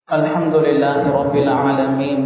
الحمد لله رب العالمين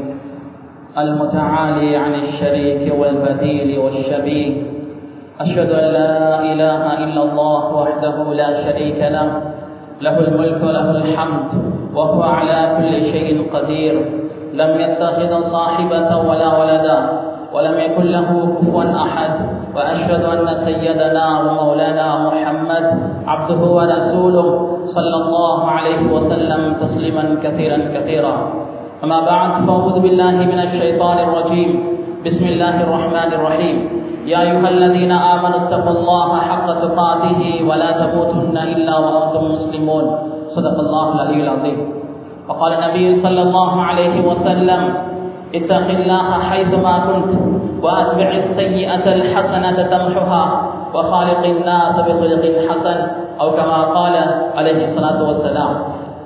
المتعالي عن الشريك والبديل والشبيه أشهد أن لا إله إلا الله وحده لا شريك له له الملك وله الحمد وهو على كل شيء قدير لم يتخذ صاحبة ولا ولدا ولم يكن له كفوا أحد وأشهد أن سيدنا ومولانا محمد عبده ورسوله صلى الله عليه وسلم تسليما كثيرا كثيرا أما بعد فأعوذ بالله من الشيطان الرجيم بسم الله الرحمن الرحيم يا أيها الذين آمنوا اتقوا الله حق تقاته ولا تموتن إلا وأنتم مسلمون صدق الله العلي العظيم وقال النبي صلى الله عليه وسلم اتق الله حيثما كنت واتبع السيئة الحسنة تمحها وخالق الناس بخلق حسن أو كما قال عليه الصلاة والسلام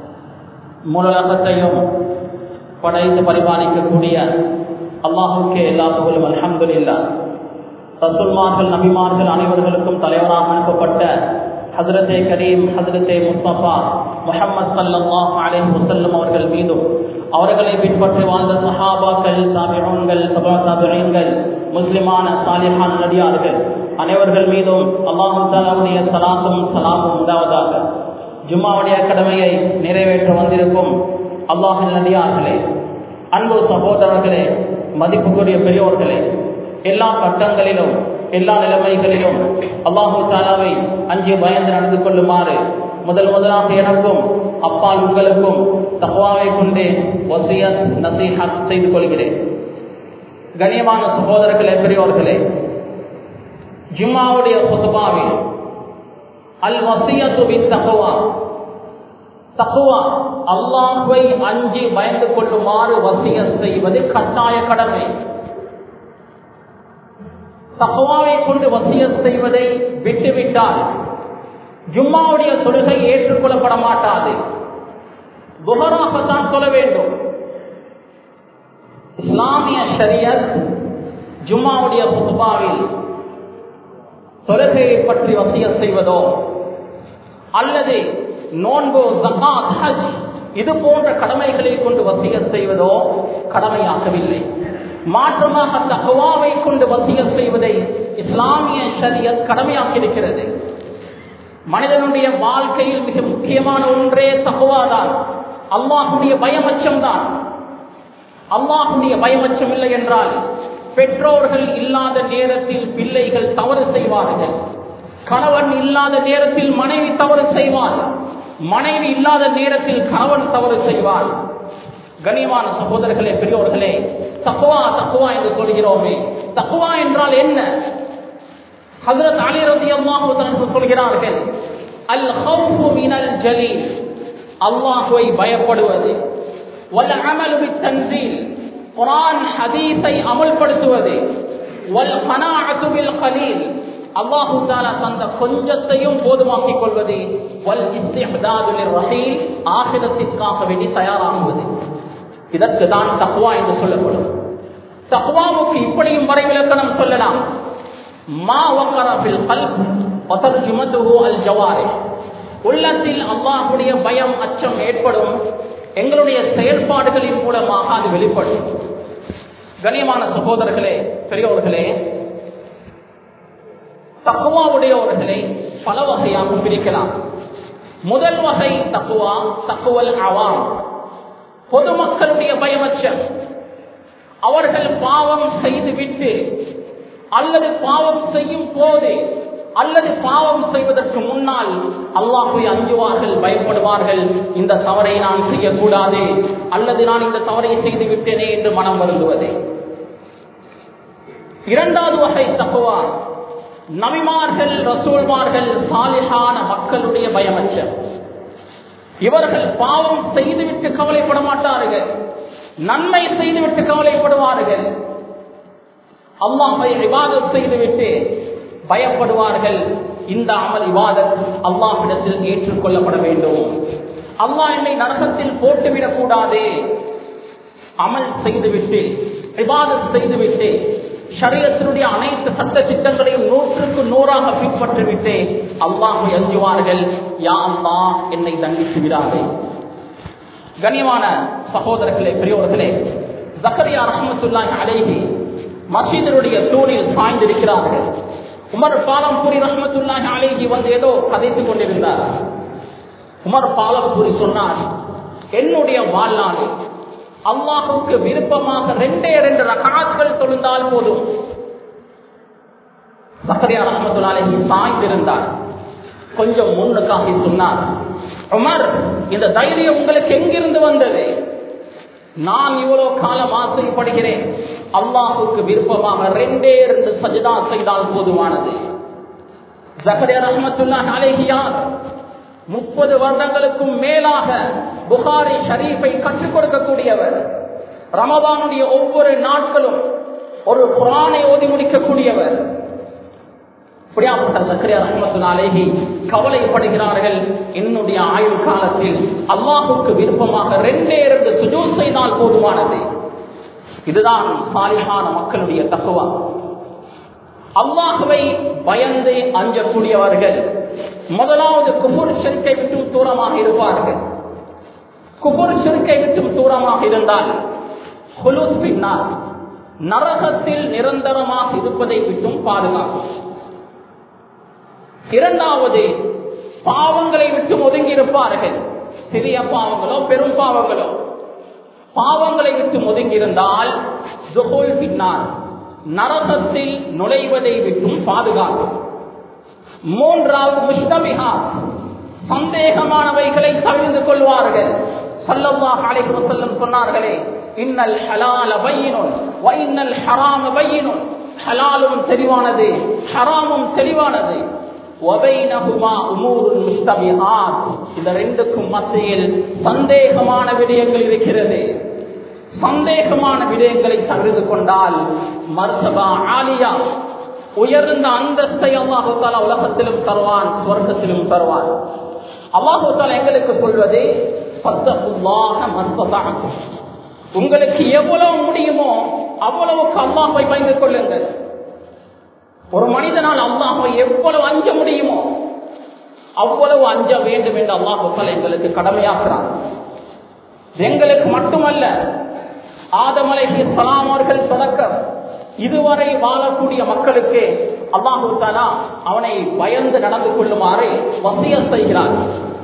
மூலகத்தையும் படைத்து பரிபாலிக்கக்கூடிய அல்லாஹுக்கே எல்லா புகழும் அல்ஹம்துலில்லா ரசூல்மார்கள் நபிமார்கள் அனைவர்களுக்கும் தலைவராக அனுப்பப்பட்ட ஹசரத்தே கரீம் ஹசரத்தே முஸ்தபா முஹம்மது சல்லாஹ் அலைஹி வஸல்லம் அவர்கள் மீதும் அவர்களை பின்பற்றி வாழ்ந்த சஹாபாக்கள் தாபிகள் சபா தாபிகள் முஸ்லிமான சாலிஹான் நடிகார்கள் அனைவர்கள் மீதும் அல்லாஹு தாலாவுடைய சலாத்தும் சலாமும் உண்டாவதாக ஜும்மாவுடைய கடமையை நிறைவேற்ற வந்திருக்கும் அல்லாஹின் நடிகார்களே அன்பு சகோதரர்களே மதிப்புக்குரிய பெரியோர்களே எல்லா கட்டங்களிலும் எல்லா நிலைமைகளிலும் அல்லாஹு தாலாவை அஞ்சு பயந்து நடந்து கொள்ளுமாறு முதல் முதலாக எனக்கும் அப்பால் உங்களுக்கும் தகவாவை கொண்டே வசியத் நசீஹத் செய்து கொள்கிறேன் கண்ணியமான சகோதரர்களே பெரியோர்களே ஜும்மாவுடைய சொத்துபாவில் அல் வசியத்து தகுவா தகுவா அல்லாஹுவை அஞ்சி பயந்து கொள்ளுமாறு வசிய செய்வது கட்டாய கடமை தகுவாவை கொண்டு வசிய செய்வதை விட்டுவிட்டால் ஜும்மாவுடைய தொழுகை ஏற்றுக்கொள்ளப்பட மாட்டாது புகராகத்தான் சொல்ல வேண்டும் இஸ்லாமிய ஷரியத் ஜும்மாவுடைய புதுபாவில் தொழுகையை பற்றி வசிய செய்வதோ அல்லது நோன்பு ஜகாத் ஹஜ் இது போன்ற கடமைகளை கொண்டு வசிய செய்வதோ கடமையாக்கவில்லை மாற்றமாக தகுவாவை கொண்டு வசிய செய்வதை இஸ்லாமிய ஷரியத் கடமையாக்கியிருக்கிறது மனிதனுடைய வாழ்க்கையில் மிக முக்கியமான ஒன்றே தகுவாதான் அல்லாஹுடைய பயமச்சம் தான் அல்லாஹுடைய பயமச்சம் இல்லை என்றால் பெற்றோர்கள் இல்லாத நேரத்தில் பிள்ளைகள் தவறு செய்வார்கள் கணவன் இல்லாத நேரத்தில் மனைவி தவறு செய்வாள் மனைவி இல்லாத நேரத்தில் கணவன் தவறு செய்வாள் கனியமான சகோதரர்களே பெரியோர்களே தக்குவா தக்குவா என்று சொல்கிறோமே தக்குவா என்றால் என்ன ஹசரத் அலி ரதி அல்லாஹு சொல்கிறார்கள் அல் ஹவுஃபு மினல் ஜலீல் அல்லாஹுவை பயப்படுவது வல் அமலு பித்தன்சீல் குர்ஆன் ஹதீஸை அமல்படுத்துவது வல் கனாஅத்து பில் கலீல் அல்லாஹு தஆலா தந்த கொஞ்சத்தையும் போதுமாக்கிக் கொள்வது வல் இஸ்திஹ்தாது லிர்ரஹீல் ஆখিরাத்திற்காக வேண்டி தயாராகுவது இதற்கு தான் தக்வா என்று சொல்லப்படும் தக்வாவுக்கு இப்படியும் வரைவிலக்கணம் சொல்லலாம் மா வக்கர பில் கல்ப் வதர்ஜுமதுஹு அல் ஜவாரிஹ் உள்ளத்தில் அல்லாஹ்வுடைய பயம் அச்சம் ஏற்படும் எங்களுடைய செயல்பாடுகளின் மூலமாக அது வெளிப்படும் கண்ணியமான சகோதரர்களே பெரியவர்களே தக்குவாவுடையவர்களை பல வகையாக பிரிக்கலாம் முதல் வகை தக்குவா தக்குவல் அவாம் பொதுமக்களுடைய பயமச்சம் அவர்கள் பாவம் செய்துவிட்டு அல்லது பாவம் செய்யும் போது அல்லது பாவம் செய்வதற்கு முன்னால் அல்லாஹை அஞ்சுவார்கள் பயப்படுவார்கள் இந்த தவறை நான் செய்யக்கூடாது அல்லது நான் இந்த தவறை செய்து விட்டேனே என்று மனம் வருந்துவது இரண்டாவது வகை தக்குவா நபிமார்கள் ரசூல்மார்கள் சாலிஹான மக்களுடைய பயமச்சம் இவர்கள் பாவம் செய்துவிட்டு கவலைப்பட மாட்டார்கள் நன்மை செய்துவிட்டு கவலைப்படுவார்கள் அல்லாஹை விவாதம் செய்துவிட்டு பயப்படுவார்கள் இந்த அமல் விவாதம் அல்லாஹிடத்தில் ஏற்றுக்கொள்ளப்பட வேண்டும் அல்லாஹ் என்னை நரகத்தில் போட்டுவிடக் கூடாது அமல் செய்துவிட்டு விவாதம் செய்துவிட்டு ஷரியத்தினுடைய அனைத்து சட்ட திட்டங்களையும் நூற்றுக்கு நூறாக பின்பற்றிவிட்டு அல்லாஹை அஞ்சுவார்கள் யா அல்லா என்னை தண்டித்து விடாதே கண்ணியமான சகோதரர்களே பெரியோர்களே ஜக்கரியா ரஹமத்துல்லாஹி அலைஹி மசீதனுடைய தூணில் சாய்ந்திருக்கிறார்கள் உமர் பாலம்பூரி ரஹமத்துல்லாஹி அலைஹி வந்து ஏதோ கதைத்துக் கொண்டிருந்தார் உமர் பாலம்பூரி சொன்னார் என்னுடைய வாழ்நாளில் அல்லாஹுக்கு விருப்பமாக ரெண்டே ரெண்டு ரகாத்கள் தொழுந்தால் போதும் சக்கரியா ரஹமத்துல்லாஹி சாய்ந்திருந்தார் கொஞ்சம் முன்னுக்காக சொன்னார் உமர் இந்த தைரியம் உங்களுக்கு எங்கிருந்து வந்தது நான் இவ்வளவு காலம் ஆசைப்படுகிறேன் அல்லாஹுக்கு விருப்பமாக ரெண்டே ரெண்டு சஜிதா செய்தால் போதுமானது ஜக்கரியா ரஹமத்துல்லா அலேஹியார் முப்பது வருடங்களுக்கும் மேலாக புகாரி ஷரீஃபை கற்றுக் கொடுக்கக்கூடியவர் ரமதானுடைய ஒவ்வொரு நாட்களும் ஒரு குரானை ஓதி முடிக்கக்கூடியவர் இப்படியாப்பட்ட சக்கரியா ரஹமத்துனாலேஹி கவலைப்படுகிறார்கள் என்னுடைய ஆயுள் காலத்தில் அல்லாஹுக்கு விருப்பமாக ரெண்டே ரெண்டு சுஜூத் செய்தால் போதுமானது இதுதான் சாலிகான மக்களுடைய தக்குவா அல்லாஹுவை பயந்து அஞ்சக்கூடியவர்கள் முதலாவது குபுர் சிறுக்கை விட்டும் தூரமாக இருப்பார்கள் குபுர் சிறுக்கை விட்டும் தூரமாக இருந்தால் குலுத் பின்னால் நரகத்தில் நிரந்தரமாக இருப்பதை விட்டும் பாதுகாக்கும் இரண்டாவது பாவங்களை விட்டு ஒதுங்கி இருப்பார்கள் சிறிய பாவங்களோ பெரும் பாவங்களோ பாவங்களை விட்டு ஒதுங்கியிருந்தால் பின்னால் நரகத்தில் நுழைவதை விட்டும் பாதுகாக்கும் மூன்றாவது முஷ்டமிகா சந்தேகமானவைகளை தவிர்த்து கொள்வார்கள் சல்லல்லாஹ் அலைஹி வஸல்லம் சொன்னார்களே இன்னல் ஹலால பையினுன் வ இன்னல் ஹராம பையினுன் ஹலாலும் தெளிவானது ஹராமும் தெளிவானது இந்த ரெண்டுக்கும் மத்தியில் சந்தேகமான விடயங்கள் இருக்கிறது சந்தேகமான விடயங்களை தவிர்த்து கொண்டால் மர்சபா ஆலியா உயர்ந்த அந்தஸ்தை அல்லாஹால உலகத்திலும் தருவான் சுவர்க்கத்திலும் தருவான் அல்லாஹால எங்களுக்கு சொல்வது உங்களுக்கு எவ்வளவு முடியுமோ அவ்வளவுக்கு அல்லாஹை பயந்து கொள்ளுங்கள் ஒரு மனிதனால் அல்லாஹை எவ்வளவு அஞ்ச முடியுமோ அவ்வளவு அஞ்ச வேண்டும் என்று அல்லாஹால எங்களுக்கு கடமையாக்குறான் எங்களுக்கு மட்டுமல்ல ஆதமலைக்கு சலாம் அவர்கள் தொடக்கம் இதுவரை வாழக்கூடிய மக்களுக்கு அல்லாஹு தாலா அவனை பயந்து நடந்து கொள்ளுமாறு வசிய செய்கிறார்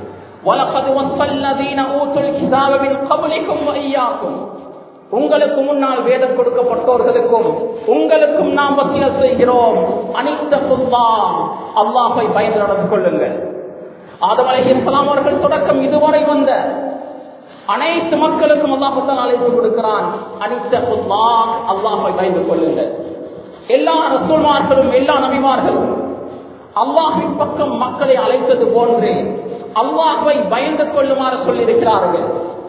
உங்களுக்கு முன்னால் வேதம் கொடுக்கப்பட்டோர்களுக்கும் உங்களுக்கும் நாம் வசிய செய்கிறோம் அனைத்த புல்லா அல்லாஹை பயந்து நடந்து கொள்ளுங்கள் ஆதமலை இஸ்லாம் அவர்கள் தொடக்கம் இதுவரை வந்த அனைத்து மக்களுக்கும் அல்லாஹத்தால் அழைப்பு கொடுக்கிறான் அனித்த புல்லா அல்லாஹை பயந்து கொள்ளுங்கள் எல்லா ரசூல்மார்களும் எல்லா நபிமார்களும் அல்லாஹின் பக்கம் மக்களை அழைத்தது போன்று அல்லாஹை பயந்து கொள்ளுமாறு சொல்லியிருக்கிறார்கள்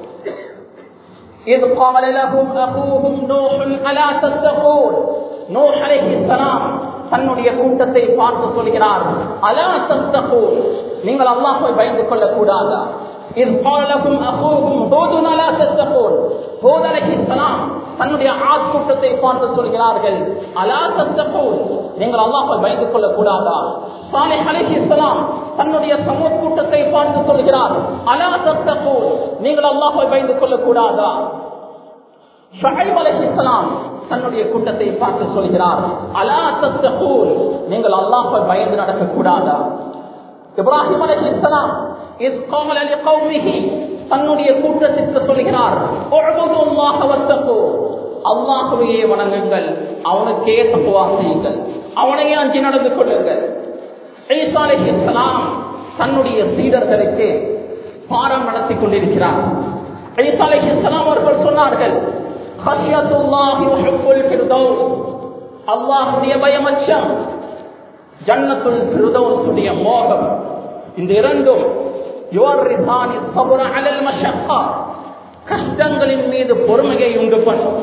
إذ قال لهم أخوهم نوح ألا تتقون நூஹ் அலைஹிஸ்ஸலாம் தன்னுடைய கூட்டத்தை பார்த்து சொல்கிறார் அலா தத்தகூன் நீங்கள் அல்லாஹ்வை பயந்து கொள்ள கூடாதா إذ قال لكم أخوهم هود ألا تتقون ஹூத் அலைஹிஸ்ஸலாம் தன்னுடைய ஆத் கூட்டத்தை பார்த்து சொல்கிறார்கள் அலா தத்தகூன் நீங்கள் அல்லாஹ்வை பயந்து கொள்ள கூடாதா சாலிஹ் அலைஹிஸ்ஸலாம் தன்னுடைய சமூக கூட்டத்தை பார்த்து சொல்கிறார் அலா தத்தகூன் நீங்கள் அல்லாஹ்வை பயந்து கொள்ள கூடாதா ஷஹைப் அலைஹிஸ்ஸலாம் தன்னுடைய கூட்டத்தை பார்த்து சொல்கிறார் அலா தத்தகூன் நீங்கள் அல்லாஹ்வை பயந்து நடக்க கூடாதா இப்ராஹிம் அலைஹிஸ்ஸலாம் இஸ் قال لقومه தன்னுடைய கூட்டத்திற்கு சொல்கிறார் உஅபுது அல்லாஹ் வத்தகு அல்லாஹ்வையே வணங்குங்கள் அவனுக்கே தக்வா செய்யுங்கள் அவனையே அஞ்சி நடந்து கொள்ளுங்கள் ஈசா அலைஹிஸ்ஸலாம் தன்னுடைய சீடர்களுக்கு பாடம் நடத்தி கொண்டிருக்கிறார் ஈசா அலைஹிஸ்ஸலாம் அவர்கள் சொன்னார்கள் ஹஷ்யத்துல்லாஹி வஹுப்புல் ஃபிர்தௌஸ் அல்லாஹ்வுடைய பயமச்சம் ஜன்னத்துல் ஃபிர்தௌஸுடைய மோகம் இந்த இரண்டும் யுவர்ரிசானி சபுர அலல் மஷக்கா கஷ்டங்களின் மீது பொறுமையை உண்டு பண்ணும்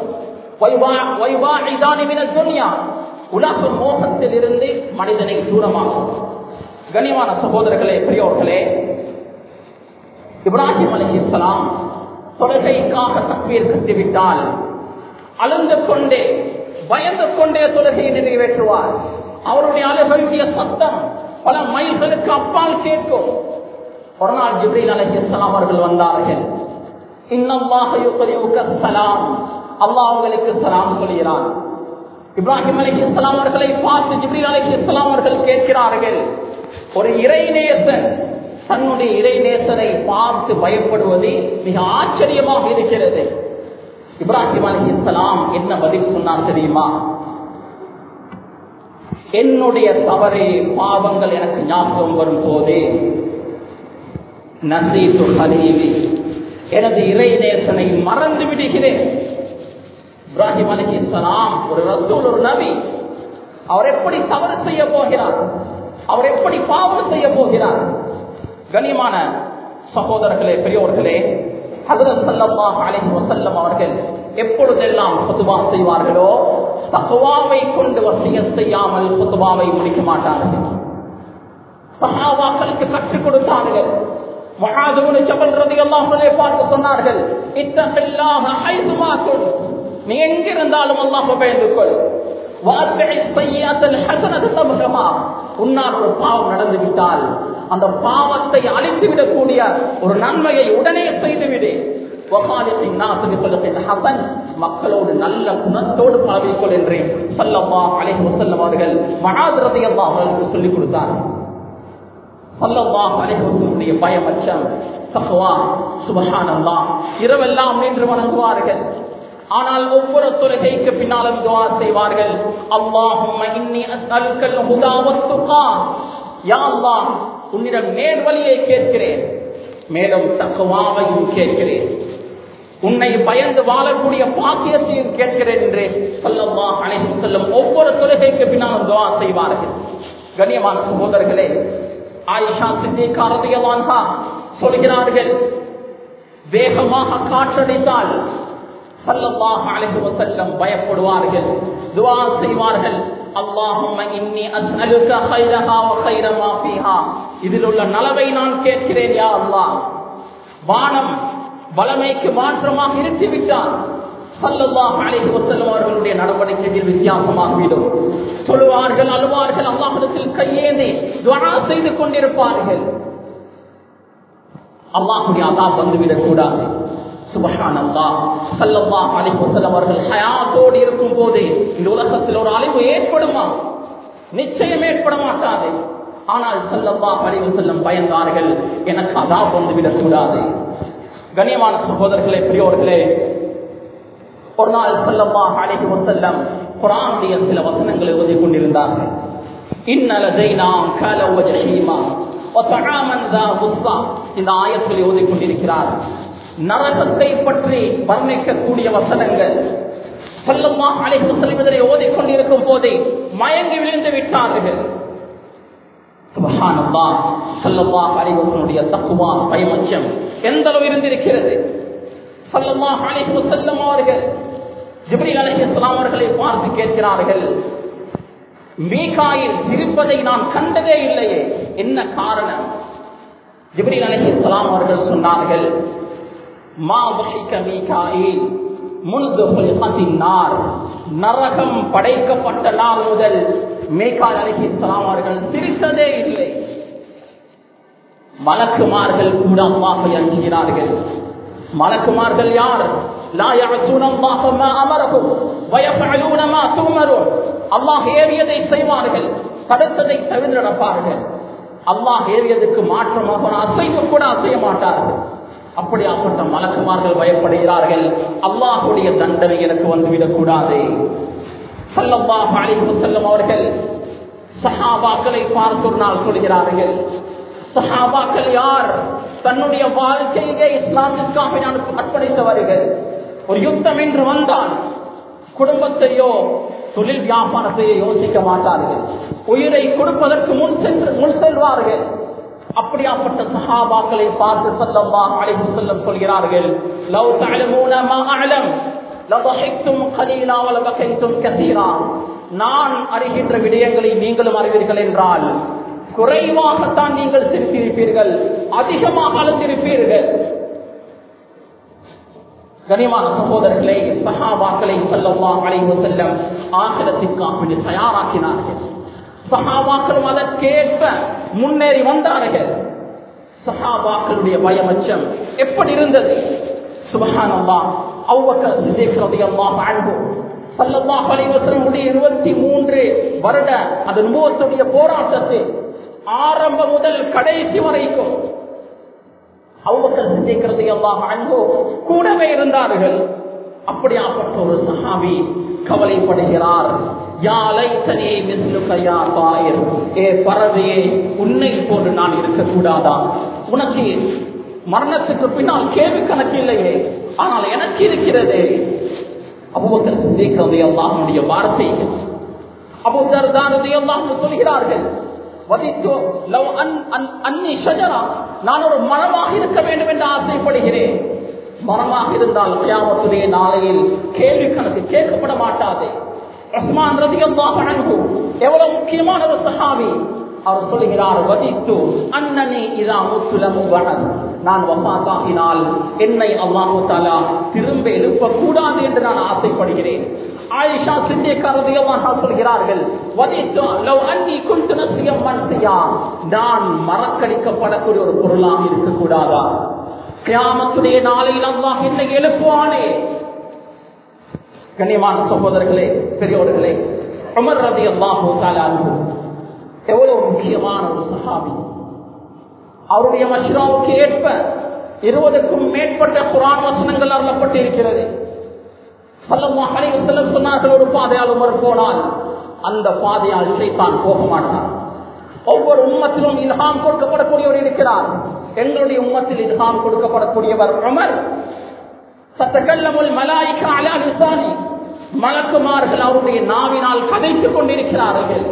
உலக மோகத்தில் இருந்து மனிதனை தூரமாகும் கனிவான சகோதரர்களே பெரியோர்களே இப்ராஹிம் அலி இஸ்லாம் தொழுகைக்காக தக்வீர் கட்டிவிட்டால் அழுந்து கொண்டே பயந்து கொண்டே தொழுகையை நிறைவேற்றுவார் அவருடைய அழுகழுகிய சத்தம் பல மைல்களுக்கு அப்பால் கேட்கும் ஒரு நாள் ஜிப்ரீல் அலி இஸ்லாம் அவர்கள் வந்தார்கள் இன்னல்லாஹ யுக்ரிஉக ஸலாம் அல்லாஹ் உங்களுக்கு சலாம் சொல்கிறான் இப்ராஹிம் அலைஹிஸ்ஸலாம் அவர்களை பார்த்து ஜிப்ரீல் அலைஹிஸ்ஸலாம் அவர்கள் கேட்கிறார்கள் ஒரு இறைநேசன் தன்னுடைய இறைநேசனை பார்த்து பயப்படுவது மிக ஆச்சரியமாக இருக்கிறது இப்ராஹிம் அலைஹிஸ்ஸலாம் என்ன பதில் சொன்னார் தெரியுமா என்னுடைய தவறு பாவங்கள் எனக்கு ஞாபகம் வரும் போது நசீது ஹலீவி எனது இறைநேசனை மறந்து விடுகிறேன் இப்ராஹிம் அலிஹிஸ்லாம் ஒரு ரசூல் ஒரு நபி அவர் எப்படி தவறு செய்ய போகிறார் அவர் எப்படி பாவம் செய்ய போகிறார் கனிமான சகோதரர்களே பெரியோர்களே ஹதரத் ஸல்லல்லாஹு அலைஹி வஸல்லம் அவர்கள் எப்பொழுதெல்லாம் குத்துபா செய்வார்களோ தக்வாவை கொண்டு வசியத் செய்யாமல் குத்துபாவை முடிக்க மாட்டார்கள் சஹாபாக்களுக்கு கற்றுக் கொடுத்தார்கள் மகாதுபுல் ஜபல் ரலியல்லாஹு அன்ஹு பார்த்து சொன்னார்கள் இத்தகில்லாஹ ஹைதுமா குன் நீ எங்கிருந்தாலும் அல்லாஹ்வை பயந்து கொள் வாத்பிஇ ஸய்யிஅத்தல் ஹஸனத தம்ஹமா உன்னால் ஒரு பாவம் நடந்து விட்டால் அந்த பாவத்தை அழித்து விடக்கூடிய ஒரு நன்மையை உடனே செய்துவிடு வகாலித்தின் நாசு பிகுலுகின் ஹஸன் மக்களோடு நல்ல குணத்தோடு பாவிக்கொள் என்று ஸல்லல்லாஹு அலைஹி வஸல்லம் அவர்கள் மஆத் ரலியல்லாஹு அன்ஹு சொல்லிக் கொடுத்தார்கள் சல்லல்லாஹு அலைஹி வஸல்லுடைய பயமச்சம் தக்வா சுப்ஹானல்லாஹ் இரவெல்லாம் நின்று வணங்குவார்கள் ஆனால் ஒவ்வொரு தொழுகைக்கு பின்னாலும் துஆ செய்வார்கள் அல்லாஹும்ம இன்னி அஸ்அலுக்கல் ஹுதா வத்துகா யா அல்லாஹ் உன்னிடம் நேர்வழியை கேட்கிறேன் மேலும் தக்வாவையும் கேட்கிறேன் உன்னை பயந்து வாழக்கூடிய பாக்கியத்தையும் கேட்கிறேன் என்று சல்லல்லாஹு அலைஹி வஸல்லம் ஒவ்வொரு தொழுகைக்கு பின்னாலும் துஆ செய்வார்கள் கண்ணியமான சகோதரர்களே ஆயிஷா சித்திகா ரலியல்லாஹு சொல்கிறார்கள் வேகமாக காற்றடித்தால் ஸல்லல்லாஹு அலைஹி வஸல்லம் பயப்படுவார்கள் துஆ செய்வார்கள் அல்லாஹும்ம இன்னி அஸ்அலுக கைரஹா வ கைர மா ஃபீஹா இதில் உள்ள நலவை நான் கேட்கிறேன் யா அல்லாஹ் வானம் வளமைக்கு மாற்றமாக இருந்துவிட்டால் சல்லல்லாஹு அலைஹி வஸல்லம் அவர்களுடைய நடவடிக்கையில் வித்தியாசமாகிவிடும் சொல்லுவார்கள் அழுவார்கள் அல்லாஹிடத்தில் கையேந்தி துஆ செய்து கொண்டிருப்பார்கள் அல்லாஹுடைய அதாப் வந்துவிடக் கூடாது சுபஹானல்லாஹ் ஸல்லல்லாஹு அலைஹி வஸல்லம் அவர்கள் ஹயாத்தோடு இருக்கும் போது இந்த உலகத்தில் ஒரு அழிவு ஏற்படுமா நிச்சயம் ஏற்பட மாட்டாது ஆனால் ஸல்லல்லாஹு அலைஹி வஸல்லம் பயந்தார்கள் எனக்கு அதாப் வந்துவிடக் கூடாது கண்ணியமான சகோதரர்களே பெரியோர்களே ஒரு நாள் ஸல்லல்லாஹு அலைஹி வஸல்லம் குர்ஆனுடைய சில வசனங்களை ஓதி கொண்டிருந்தார்கள் இன்ன லதைனா கல வஜஹீமா وطعاما ذا غصة இந்த ஆயத்தில் ஓதி கொண்டிருக்கிறார் நரகத்தை பற்றி வர்ணிக்கக்கூடிய வசனங்கள் சொல்லமாக அழைப்பு செல்வதை ஓதிக்கொண்டிருக்கும் போதே மயங்கி விழுந்து விட்டார்கள் சுபஹானல்லா சல்லல்லாஹு அலைஹி வஸல்லுடைய தக்வா பயமச்சம் எந்த அளவு இருந்திருக்கிறது சல்லல்லாஹு அலைஹி வஸல்லம் அவர்கள் ஜிப்ரீல் அலைஹிஸ்ஸலாம் அவர்களை பார்த்து கேட்கிறார்கள் மீகாயில் சிரிப்பதை நான் கண்டதே இல்லையே என்ன காரணம் ஜிப்ரீல் அலைஹிஸ்ஸலாம் அவர்கள் சொன்னார்கள் மா வஹிக மீகாயில் முன்து ஹுலிகத்தின் நார் நரகம் படைக்கப்பட்ட நாள் முதல் மேகால் அலைஹிஸ்ஸலாம் அவர்கள் சிரித்ததே இல்லை மலக்குமார்கள் கூட அல்லாஹை அஞ்சுகிறார்கள் மலக்குமார்கள் யார் லா يعصون الله ما امرهم ويفعلون ما تؤمرون அல்லாஹ் ஏவியதை செய்வார்கள் தடுத்ததை தவிர நடப்பார்கள் அல்லாஹ் ஏவியதுக்கு மாற்றமாக ஒரு அசைவு கூட அசைய மாட்டார்கள் அப்படியாப்பட்ட மலக்குமார்கள் பயப்படுகிறார்கள் அல்லாஹுடைய தண்டனை எனக்கு வந்துவிடக் கூடாது சல்லல்லாஹு அலைஹி வஸல்லம் அவர்கள் சஹாபாக்களை பார்த்து ஒரு நாள் சொல்கிறார்கள் சஹாபாக்கள் யார் தன்னுடைய வாழ்க்கையை இஸ்லாமிற்காக அர்ப்பணித்தவர்கள் ஒரு யுத்தம் என்று வந்தால் குடும்பத்தையோ தொழில் வியாபாரத்தையோ யோசிக்க மாட்டார்கள் உயிரை கொடுப்பதற்கு முன் சென்று முன் செல்வார்கள் அப்படியாப்பட்ட சஹாபாக்களை பார்த்து சல்லல்லாஹு அலைஹி வஸல்லம் சொல்கிறார்கள் லவ் தஅலமூன மா அஅலம் லதஹிக்தும் கலீலா வலபகைத்தும் கஸீரா நான் அறிகின்ற விடயங்களை நீங்களும் அறிவீர்கள் என்றால் குறைவாகத்தான் நீங்கள் சிரித்திருப்பீர்கள் அதிகமாக அழுத்திருப்பீர்கள் கனிமான சகோதரர்களை சஹாபாக்களை சல்லல்லா அலைஹி செல்லம் ஆசிரத்திற்காக தயாராக்கினார்கள் சஹாபாக்களும் அதற்கேற்ப முன்னேறி வந்தார்கள் சஹாபாக்களுடைய பயமச்சம் எப்படி இருந்தது சுபஹானல்லா அவ்வக்கர் சித்திக் ரலியல்லாஹு அன்ஹு ஸல்லல்லாஹு அலைஹி வஸல்லம் இருபத்தி மூன்று வருட அந்த நுபுவத்துடைய போராட்டத்தை ஆரம்பம் முதல் கடைசி வரைக்கும் அவ்வக்கர் சித்திக் ரலியல்லாஹு அன்ஹு கூடவே இருந்தார்கள் அப்படியாப்பட்ட ஒரு சஹாபி கவலைப்படுகிறார் யாலை தனியை மிஸ்லுக்கையா தாயர் ஏ பறவையே உன்னை போன்று நான் இருக்கக்கூடாதா உனக்கு மரணத்துக்கு பின்னால் கேள்வி கணக்கு இல்லையே ஆனால் எனக்கு இருக்கிறது அபூபக்கர் சித்திக் ரலியல்லாஹுடைய வார்த்தை அபூதர் தான் ரலியல்லாஹு சொல்கிறார்கள் வதித்து லவ் அன் அன் அன்னி ஷஜரா நான் ஒரு மரமாக இருக்க வேண்டும் என்று ஆசைப்படுகிறேன் மரமாக இருந்தால் கியாமத்துடைய நாளையில் கேள்வி கணக்கு கேட்கப்பட மாட்டாது ரஹ்மான் ரலியல்லாஹு அன்ஹு எவ்வளவு முக்கியமான ஒரு சஹாபி அவர் சொல்கிறார் வதித்து அன்னனி இதா முத்துலமு வனன் நான் வஃபாத்தாகினால் என்னை அல்லாஹு தாலா திரும்ப எழுப்பக்கூடாது என்று நான் ஆசைப்படுகிறேன் ஆயிஷா சித்திகா ரலியல்லாஹு சொல்கிறார்கள் வதித்து லவ் அன்னி குன்து நசியம் மன்சியா நான் மறக்கடிக்கப்படக்கூடிய ஒரு பொருளாக இருக்கக்கூடாதா கியாமத்துடைய நாளையில் அல்லாஹ் என்னை எழுப்புவானே கண்ணியமான சகோதரர்களே பெரியோர்களே உமர் ரதி அல்லாஹு தாலானு எவ்வளவு முக்கியமான ஒரு சஹாபி அவருடைய மஷ்ராவுக்கு ஏற்ப இருபதுக்கும் மேற்பட்ட குரான் வசனங்கள் அருளப்பட்டு இருக்கிறது சல்லல்லாஹு அலைஹி வஸல்லம் சொன்னார்கள் ஒரு பாதையால் உமர் போனால் அந்த பாதையால் சைத்தான் போக மாட்டான் ஒவ்வொரு உம்மத்திலும் இல்ஹாம் கொடுக்கப்படக்கூடியவர் இருக்கிறார் எங்களுடைய உம்மத்தில் இல்ஹாம் கொடுக்கப்படக்கூடியவர் உமர் சத்தகல்லமுல் மலாய்க்கா அலா லிசானி மலக்குமார்கள் அவருடைய நாவினால் கதைத்துக் கொண்டிருக்கிறார்கள்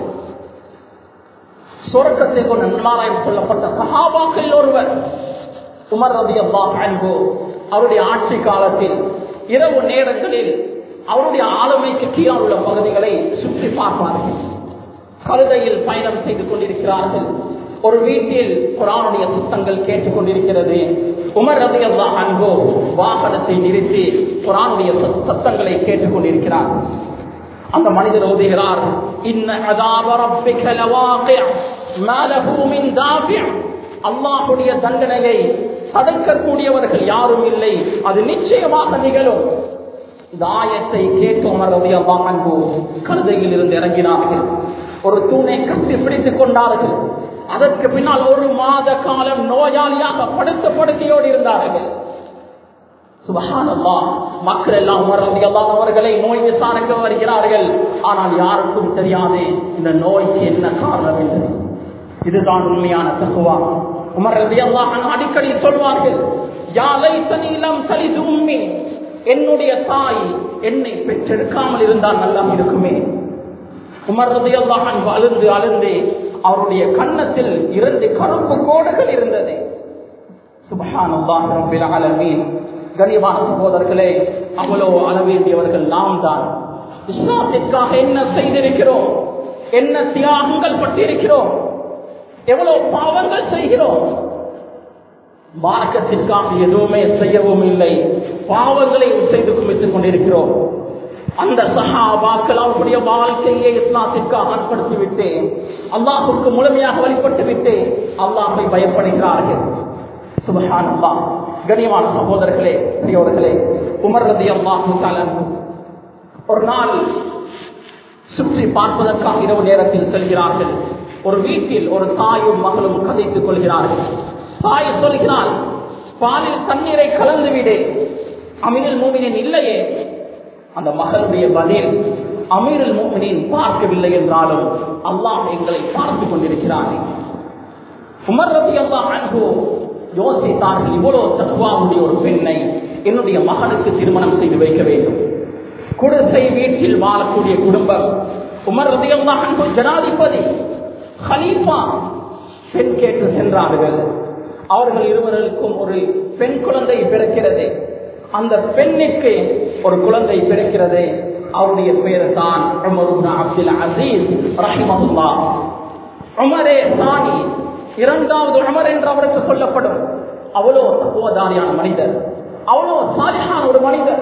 சொர்க்கத்தை கொண்டு நன்மாராயம் சொல்லப்பட்ட சஹாபாக்கள் ஒருவர் உமர் ரதி அல்லாஹ் அன்பு அவருடைய ஆட்சி காலத்தில் இரவு நேரங்களில் அவருடைய ஆளுமைக்கு கீழால் உள்ள பகுதிகளை சுற்றி பார்ப்பார்கள் கழுதையில் பயணம் செய்து கொண்டிருக்கிறார்கள் ஒரு வீட்டில் குரானுடைய சுத்தங்கள் கேட்டுக் கொண்டிருக்கிறது உமர் ரதி அல்லா அன்போ வாகனத்தை நிறுத்தி குரானுடைய சத்தங்களை கேட்டுக் கொண்டிருக்கிறார் அந்த மனிதர் ஓதுகிறார் இன்ன அதாப ரப்பிக லவாகிஅ மா லஹு மின் தாஃபிஅ அல்லாஹ்வுடைய தண்டனையை தடுக்கக்கூடியவர்கள் யாரும் இல்லை அது நிச்சயமாக நிகழும் இந்த ஆயத்தை கேட்டு உமர் ரலியல்லாஹு அன்ஹு கழுதையில் இருந்து இறங்கினார்கள் ஒரு தூணை கட்டி பிடித்துக் கொண்டார்கள் அதற்கு பின்னால் ஒரு மாத காலம் நோயாளியாக படுத்த படுக்கையோடு இருந்தார்கள் சுபஹானல்லா மக்கள் எல்லாம் உமர் ரலியல்லாஹு அவர்களை நோய் விசாரிக்க வருகிறார்கள் ஆனால் யாருக்கும் தெரியாது இந்த நோய்க்கு என்ன காரணம் என்று இதுதான் உண்மையான தகுவா உமர் ரலியல்லாஹு அன்ஹு அடிக்கடி சொல்வார்கள் யா லைத்தனி லம் தலிது உம்மி என்னுடைய தாய் என்னை பெற்றெடுக்காமல் இருந்தால் நல்லா இருக்குமே உமர் ரலியல்லாஹு அன்ஹு அழுந்து அழுந்து அவருடைய கன்னத்தில் இரண்டு கருப்பு கோடுகள் இருந்தது சுபஹானல்லாஹ் ரப்பில் ஆலமீன் கனிவான சகோதரர்களே அவ்வளவு அளவேண்டியவர்கள் நாம் தான் இஸ்லாத்திற்காக என்ன செய்திருக்கிறோம் என்ன தியாகங்கள் பட்டிருக்கிறோம் எவ்வளவு பாவங்கள் செய்கிறோம் மார்க்கத்திற்காக எதுவுமே செய்யவும் இல்லை பாவங்களை செய்து குமித்துக் கொண்டிருக்கிறோம் அந்த சஹாபாக்கள் அவருடைய வாழ்க்கையை இஸ்லாத்திற்காக அர்ப்பணித்து விட்டு அல்லாஹுக்கு முழுமையாக வழிபட்டு விட்டு அல்லாஹை பயப்படுகிறார்கள் சுபஹான் அல்லாஹ் கனியமான சகோதரர்களே பெரியவர்களே உமர் ரதி அல்லாஹு ஒரு நாள் சுற்றி பார்ப்பதற்காக இரவு நேரத்தில் செல்கிறார்கள் ஒரு வீட்டில் ஒரு தாயும் மகளும் கதைத்துக் கொள்கிறார்கள் தாய் சொல்கிறாள் பாலில் தண்ணீரை கலந்து விடு அமீரில் மூமினின் இல்லையே அந்த மகளுடைய பதில் அமீரில் மூமினின் பார்க்கவில்லை என்றாலும் அல்லாஹ் எங்களை பார்த்துக் கொண்டிருக்கிறார் உமர் ரதி அல்லாஹ் அன்பு யோசித்தார்கள் இவ்வளவு தத்துவாவுடைய ஒரு பெண்ணை என்னுடைய மகனுக்கு திருமணம் செய்து வைக்க வேண்டும் குடிசை வீட்டில் வாழக்கூடிய குடும்பம் உமர் ரதியல்லாஹ் அன்பு ஜனாதிபதி ஹலீஃபா பெண் கேட்டு சென்றார்கள் அவர்கள் இருவர்களுக்கும் ஒரு பெண் குழந்தை பிறக்கிறது அந்த பெண்ணுக்கு ஒரு குழந்தை பிறக்கிறது அவருடைய பெயர் தான் அப்துல் அசீஸ் ரஹிமஹுல்லா உமரே சாணி இரண்டாவது உமர் என்று அவருக்கு சொல்லப்படும் அவ்வளோ தத்துவதாரியான மனிதர் அவ்வளோ சாலிஹான ஒரு மனிதர்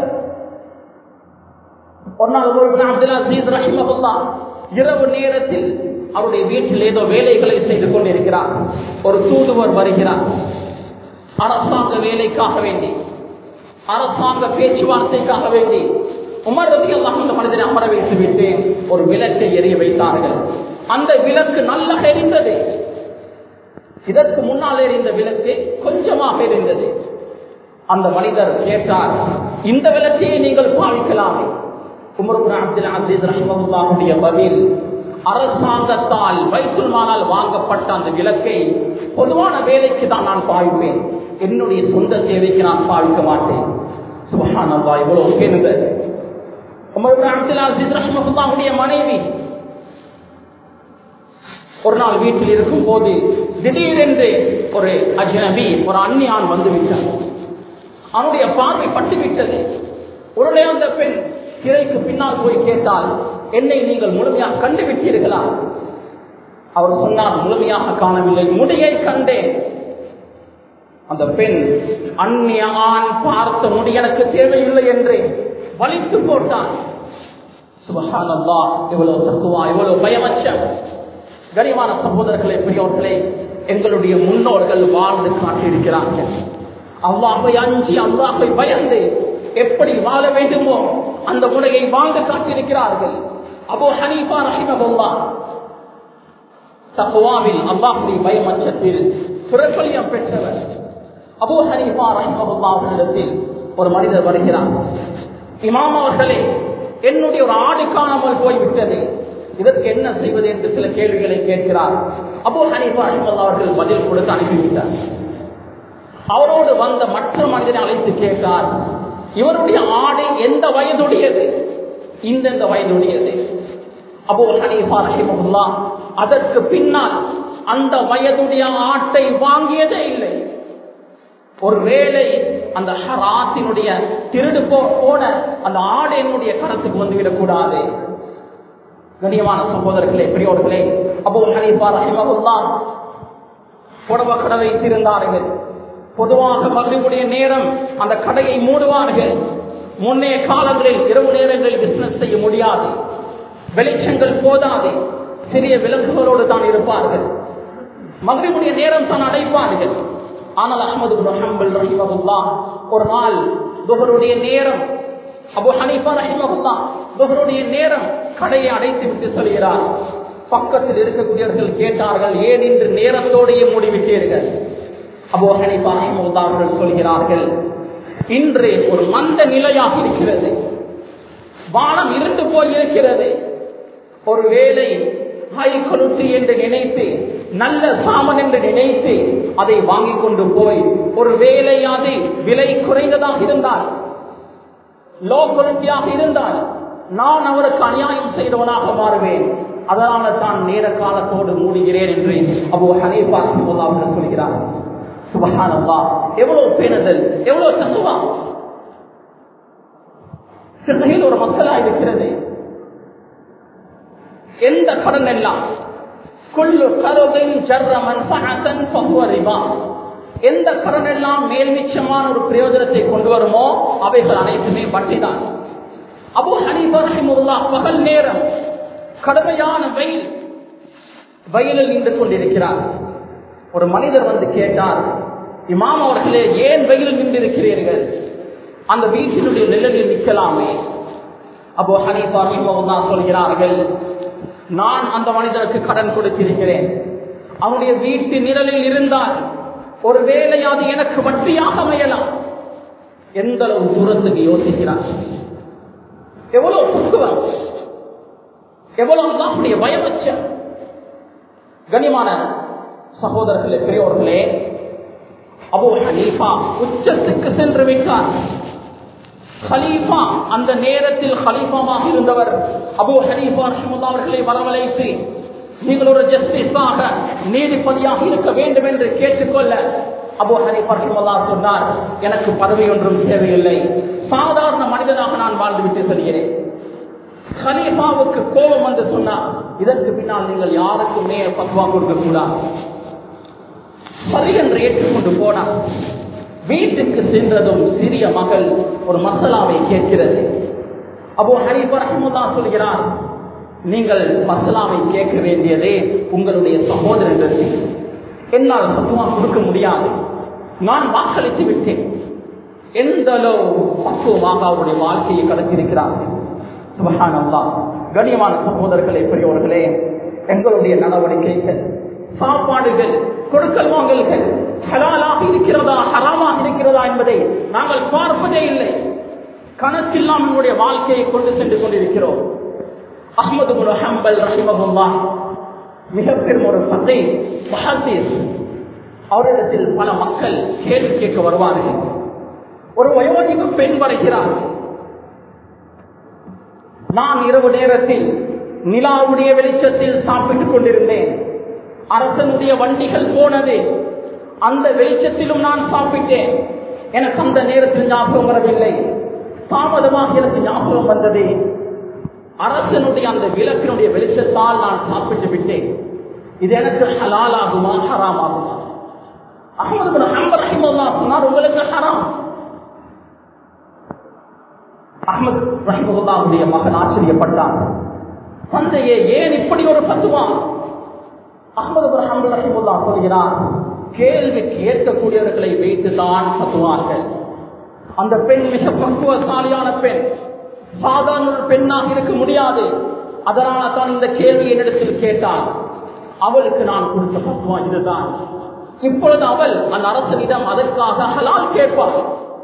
ஒரு நாள் அப்துல் அசீஸ் ரஹிமஹுல்லா இரவு நேரத்தில் அவருடைய வீட்டில் ஏதோ வேலைகளை செய்து கொண்டிருக்கிறார் ஒரு தூதுவர் வருகிறார் அரசாங்க வேலைக்காக வேண்டி அரசாங்க பேச்சுவார்த்தைக்காக வேண்டி உமர் ரதி அல்லாஹ் அந்த மனிதனை அமர வைத்து விட்டு ஒரு விளக்கை எரிய வைத்தார்கள் அந்த விளக்கு நல்லா எரிந்தது இதற்கு முன்னால் எரிந்த விளக்கு கொஞ்சமாக எரிந்தது அந்த மனிதர் கேட்டார் இந்த விளக்கையை நீங்கள் பாவிக்கலாமே உமர் அப்துல் அசீஸ் ரஹ்மத்துல்லாஹுடைய பதில் அரசாங்கத்தால் வைத்துல் மாலால் வாங்கப்பட்ட அந்த விளக்கை பொதுவான வேலைக்கு தான் நான் பாவிப்பேன் என்னுடைய சொந்த தேவைக்கு நான் பாவிக்க மாட்டேன் சுபஹானல்லா இவ்வளவு உயர்ந்த உமர் அப்துல் அசீஸ் ரஹ்மத்துல்லாஹுடைய மனைவி ஒரு நாள் வீட்டில் இருக்கும் போது திடீரென்று ஒரு அஜ்னபி ஒரு அந்நியான் வந்து விட்டார் அவனுடைய பார்வை பட்டு விட்டது உடனே அந்த பெண் திரைக்கு பின்னால் போய் கேட்டால் என்னை நீங்கள் முழுமையாக கண்டுவிட்டீர்களா அவர் சொன்னார் முழுமையாக காணவில்லை முடியை கண்டேன் அந்த பெண் அந்நிய ஆண் பார்த்த முடி எனக்கு தேவையில்லை என்று வலித்து போட்டான் சுபஹானல்லா இவ்வளவு தக்குவா இவ்வளவு பயமச்சம் கனிமான சகோதரர்களே பெரியோர்களே எங்களுடைய முன்னோர்கள் வாழ்ந்து காட்டியிருக்கிறார்கள் அல்லாஹை அஞ்சி அல்லாஹை பயந்து எப்படி வாழ வேண்டுமோ அந்த முறையை வாழ்ந்து காட்டியிருக்கிறார்கள் அபோ ஹனீஃபா ரஹிமபுல்லா தக்குவாவில் அல்லாஹுடைய பயமச்சத்தில் பிரபலியம் பெற்றவர் அபோ ஹனீஃபா ரஹிமபுல்லா அவர்களிடத்தில் ஒரு மனிதர் வருகிறார் இமாம் அவர்களே என்னுடைய ஒரு ஆடு காணாமல் போய்விட்டது இதற்கு என்ன செய்வது என்று சில கேள்விகளை கேட்கிறார் அபோ ஹனீஃபா ரஹிமல்லா அவர்கள் பதில் கொடுத்து அனுப்பிவிட்டார் அவரோடு வந்த மற்ற மனிதனை அழைத்து கேட்டார் இவருடைய ஆடு எந்த வயதுடையது இந்தெந்த வயதுடையது அபோ ஹனீஃபா ரஹிமஹுல்லா அதற்கு பின்னால் அந்த வயதுடைய ஆட்டை வாங்கியதே இல்லை ஒருவேளை அந்த ஹராத்தினுடைய திருடு போன அந்த ஆடு என்னுடைய கரத்துக்கு வந்துவிடக் கூடாது கண்ணியமான சகோதரர்களே பெரியோர்களே அபோ ஹனீஃபா ரஹிமஹுல்லா புடவ கடை வைத்திருந்தார்கள் பொதுவாக மகளிருடைய நேரம் அந்த கடையை மூடுவார்கள் முன்னே காலங்களில் இரவு நேரங்களில் பிசினஸ் செய்ய முடியாது வெளிச்சங்கள் போதாது சிறிய விலங்குகளோடு தான் இருப்பார்கள் மகளிருடைய நேரம் தான் அடைப்பார்கள் ஆனால் அஹமது ஹம்பல் ரஹிமகுல்லா ஒரு நாள் துகருடைய நேரம் அபு ஹனீஃபா ரஹிமகுல்லா துகருடைய நேரம் கடையை அடைத்து விட்டு சொல்கிறார் பக்கத்தில் இருக்கக்கூடியவர்கள் கேட்டார்கள் ஏன் இன்று நேரத்தோடையே மூடிவிட்டீர்கள் அபோ ஹனிஃபா ரஹிமஹுல்லா அவர்கள் சொல்கிறார்கள் இன்று ஒரு மந்த நிலையாக இருக்கிறது வானம் இருந்து போய் இருக்கிறது ஒரு வேலை ஹை கொலுத்து என்று நினைத்து நல்ல சாமன் என்று நினைத்து அதை வாங்கி கொண்டு போய் ஒரு வேலை அது விலை குறைந்ததாக இருந்தால் லோ குவாலிட்டியாக இருந்தால் நான் அவருக்கு அநியாயம் செய்தவனாக மாறுவேன் அதனால தான் நேர காலத்தோடு மூடுகிறேன் என்று அபோ ஹனீஃபா ரஹிமஹுல்லா அவர்கள் சொல்கிறார் சுபஹானல்லா எவ்வளவு பேணுதல் எவ்வளவு தத்துவா சிறையில் ஒரு மக்களா இருக்கிறது எந்த கடன் எல்லாம் கொள்ளு கருதின் ஜர்ரமன் சகசன் பகுவரிவா எந்த கடன் எல்லாம் மேல்மிச்சமான ஒரு பிரயோஜனத்தை கொண்டு வருமோ அவைகள் அனைத்துமே வட்டிதான் அபு ஹனீஃபா ரஹிமுல்லா பகல் நேரம் கடுமையான வெயில் வயலில் நின்று கொண்டிருக்கிறார் ஒரு மனிதர் வந்து கேட்டார் இமாம் அவர்களே ஏன் வெயில் நின்றிருக்கிறீர்கள் அந்த வீட்டினுடைய நிழலில் நிற்கலாமே அப்போ ஹனீஃபா தான் சொல்கிறார்கள் நான் அந்த மனிதருக்கு கடன் கொடுத்திருக்கிறேன் அவனுடைய வீட்டு நிழலில் இருந்தால் ஒரு வேலை அது எனக்கு வட்டியாக அமையலாம் எந்த அளவு தூரத்துக்கு யோசிக்கிறார் எவ்வளவு புத்துவம் எவ்வளவு தான் பயமச்சம் கனிமான சகோதரர்களே பெரியோர்களே அபு ஹனீஃபா உச்சத்துக்கு சென்று விட்டார் ஹலீஃபா அந்த நேரத்தில் ஹலீஃபாவாக இருந்தவர் அபு ஹனீஃபா ரஹ்மத்துல்லாஹி அவர்களை வரவழைத்து நீங்கள் ஒரு ஜஸ்டிஸாக நீதிபதியாக இருக்க வேண்டும் என்று கேட்டுக்கொள்ள அபு ஹனீஃபா ரஹ்மத்துல்லாஹி சொன்னார் எனக்கு பதவி ஒன்றும் தேவையில்லை சாதாரண மனிதனாக நான் வாழ்ந்துவிட்டு செல்கிறேன் ஹலீஃபாவுக்கு கோபம் வந்து சொன்னார் இதற்கு பின்னால் நீங்கள் யாருக்குமே பத்வா கொடுக்க கூடாது சரி என்று ஏற்றுக்கொண்டு போனார் வீட்டுக்கு சென்றதும் சிறிய மகள் ஒரு மசாலாவை கேட்கிறது அப்போ ஹரிபர் ரஹமுல்லா சொல்கிறார் நீங்கள் மசாலாவை கேட்க வேண்டியதே உங்களுடைய சகோதரர்களுக்கு என்னால் சத்துவா கொடுக்க முடியாது நான் வாக்களித்து விட்டேன் எந்த அளவு பக்குவமாக அவருடைய வாழ்க்கையை கடத்தியிருக்கிறார்கள் சுபகானந்தா கண்ணியமான சகோதரர்களே பெரியவர்களே எங்களுடைய நடவடிக்கைகள் சாப்பாடுகள் கொடுக்கல் வாங்கல்கள் ஹலாலாக இருக்கிறதா ஹராமாக இருக்கிறதா என்பதை நாங்கள் பார்ப்பதே இல்லை கணக்கில்லாம் நம்முடைய வாழ்க்கையை கொண்டு சென்று கொண்டிருக்கிறோம் அஹமது குரு ஹம்பல் ரஹிமகுல்லா மிக பெரும் ஒரு பத்தை மஹதீஸ் அவரிடத்தில் பல மக்கள் கேள்வி கேட்க வருவார்கள் ஒரு வயோதிக பெண் வருகிறார் நான் இரவு நேரத்தில் நிலாவுடைய வெளிச்சத்தில் சாப்பிட்டுக் கொண்டிருந்தேன் அரசனுடைய வண்டிகள் போனது அந்த வெளிச்சத்திலும் நான் சாப்பிட்டேன் எனக்கு அந்த நேரத்தில் ஞாபகம் வரவில்லை தாமதமாக எனக்கு ஞாபகம் வந்தது அரசனுடைய அந்த விளக்கினுடைய வெளிச்சத்தால் நான் சாப்பிட்டு விட்டேன் இது எனக்கு ஹலால் ஆகுமா ஹராம் ஆகுமா அகமது ஹம்பர் ரஹிமுல்லா சொன்னார் உங்களுக்கு ஹராம் அகமது ரஹிமுல்லாவுடைய மகன் ஆச்சரியப்பட்டார் தந்தையே ஏன் இப்படி ஒரு பத்துவா அகமது ஹம்பர் ரஹிமுல்லா சொல்கிறார் கேள்வி கேட்கக்கூடியவர்களை வைத்துதான் பத்துவார்கள் அந்த பெண் மிக பக்குவசாலியான பெண் சாதாரண ஒரு பெண்ணாக இருக்க முடியாது அதனால தான் இந்த கேள்வி என்னிடத்தில் கேட்டாள் அவளுக்கு நான் கொடுத்த பக்குவம் இதுதான் இப்பொழுது அவள் அந்த அரசனிடம் அதற்காக ஹலால் கேட்பாள்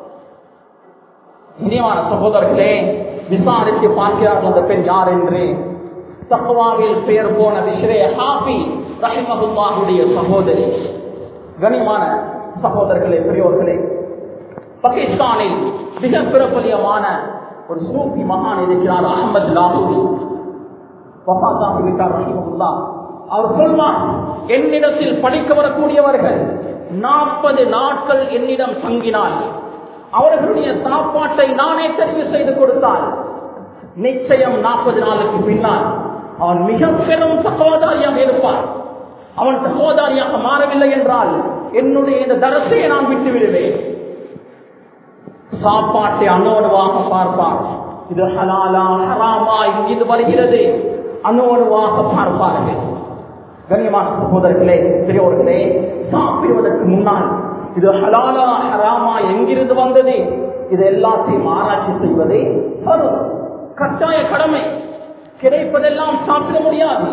இனியமான சகோதரர்களே விசாரித்து பார்க்கிறார்கள் அந்த பெண் யார் என்று தக்குவாவில் பெயர் போன விஷய ஹாபி ரஹிமகுல்லாவுடைய சகோதரி கனிமான சகோதரர்களே பெரியோர்களே பாகிஸ்தானில் மிக பிரபலியமான ஒரு சூஃபி மகான் இருக்கிறார் அகமது லாகூரி வபாத்தாகி விட்டார் ரஹிமகுல்லா அவர் சொல்வார் என்னிடத்தில் படிக்க வரக்கூடியவர்கள் நாற்பது நாட்கள் என்னிடம் தங்கினால் அவர்களுடைய சாப்பாட்டை நானே தெரிவு செய்து கொடுத்தால் நிச்சயம் நாற்பது நாளுக்கு பின்னால் அவன் மிக பெரும் சகோதரியாக இருப்பான் அவன் சகோதரியாக மாறவில்லை என்றால் என்னுடைய இந்த தரசையை நான் விட்டு விடுவேன் சாப்பாட்டை அன்னோடுவாக பார்ப்பார் இது ஹலாலா ஹராமா இது வருகிறது அன்னோடுவாக பார்ப்பார்கள் கண்ணியமான சகோதரர்களே பெரியவர்களே சாப்பிடுவதற்கு முன்னால் இது ஹலாலா ஹராமா எங்கிருந்து வந்தது இது எல்லாத்தையும் ஆராய்ச்சி செய்வதே கட்டாய கடமை கிடைப்பதெல்லாம் சாப்பிட முடியாது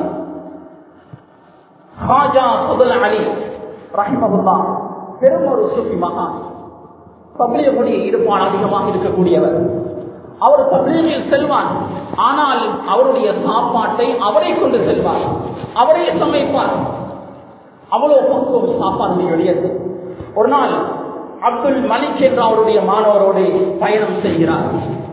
ஹாஜா முதல் அலி ரஹிமகுல்லா பெரும் ஒரு சுஃபி மகான் தபிலியமுடைய ஈடுபாடு அதிகமாக இருக்கக்கூடியவர் அவர் தபிலியில் செல்வார் ஆனால் அவருடைய சாப்பாட்டை அவரை கொண்டு செல்வார் அவரே சமைப்பார் அவ்வளவு பக்குவம் சாப்பாடு வெளியது ஒரு நாள் அப்துல் மலிக் என்ற அவருடைய மாணவரோடு பயணம் செய்கிறார்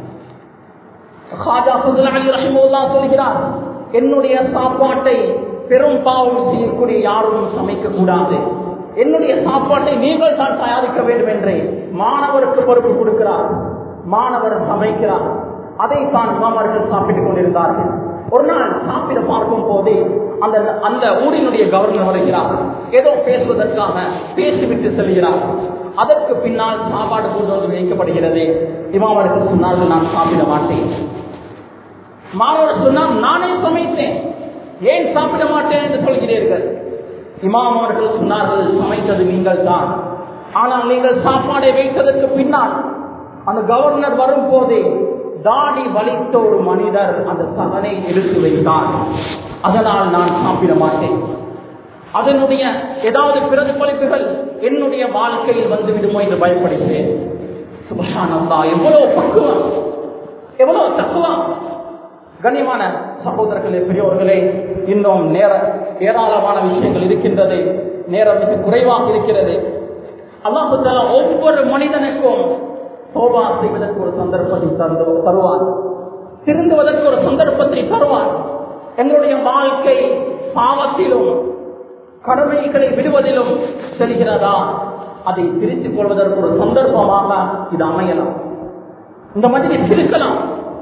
ஹாஜா ஃபதுல் அலி ரஹிமுல்லா சொல்கிறார் என்னுடைய சாப்பாட்டை பெரும் பாவம் செய்யக்கூடிய யாரும் சமைக்க கூடாது என்னுடைய சாப்பாட்டை நீங்கள் தான் தயாரிக்க வேண்டும் என்று மாணவருக்கு பொறுப்பு கொடுக்கிறார் மாணவர் சமைக்கிறார் அதை தான் இமாமர்கள் சாப்பிட்டுக் கொண்டிருந்தார்கள் ஒரு நாள் சாப்பிட பார்க்கும் போதே அந்த அந்த ஊரினுடைய கவர்னர் வருகிறார் ஏதோ பேசுவதற்காக பேசிவிட்டு செல்கிறார் அதற்கு பின்னால் சாப்பாடு கொண்டு வந்து வைக்கப்படுகிறது இமாமர்கள் சொன்னார்கள் நான் சாப்பிட மாட்டேன் மாணவர் சொன்னால் நானே சமைத்தேன் ஏன் சாப்பிட மாட்டேன் என்று சொல்கிறீர்கள் இமாம் அவர்கள் சொன்னார்கள் சமைத்தது நீங்கள் தான் ஆனால் நீங்கள் சாப்பாடை வைத்ததற்கு பின்னால் அந்த கவர்னர் வரும் போதே தாடி வலித்த ஒரு மனிதர் அந்த சகனை எடுத்து வைத்தார் அதனால் நான் சாப்பிட மாட்டேன் அதனுடைய ஏதாவது பிரதிபலிப்புகள் என்னுடைய வாழ்க்கையில் வந்து விடுமோ என்று பயப்படுகிறேன் சுபஷானந்தா எவ்வளவு பக்குவம் எவ்வளவு தக்குவம் கண்ணியமான சகோதரர்களே பெரியவர்களே இன்னும் நேர ஏராளமான விஷயங்கள் இருக்கின்றது நேரம் மிக குறைவாக இருக்கிறது அல்லாஹுத்தாலா ஒவ்வொரு மனிதனுக்கும் சோபா செய்வதற்கு ஒரு சந்தர்ப்பத்தை தந்து தருவான் திருந்துவதற்கு ஒரு சந்தர்ப்பத்தை தருவான் எங்களுடைய வாழ்க்கை பாவத்திலும் கடமைகளை விடுவதிலும் செல்கிறதா அதை பிரித்துக் கொள்வதற்கு ஒரு சந்தர்ப்பமாக இது அமையலாம் இந்த மாதிரி இருக்கலாம்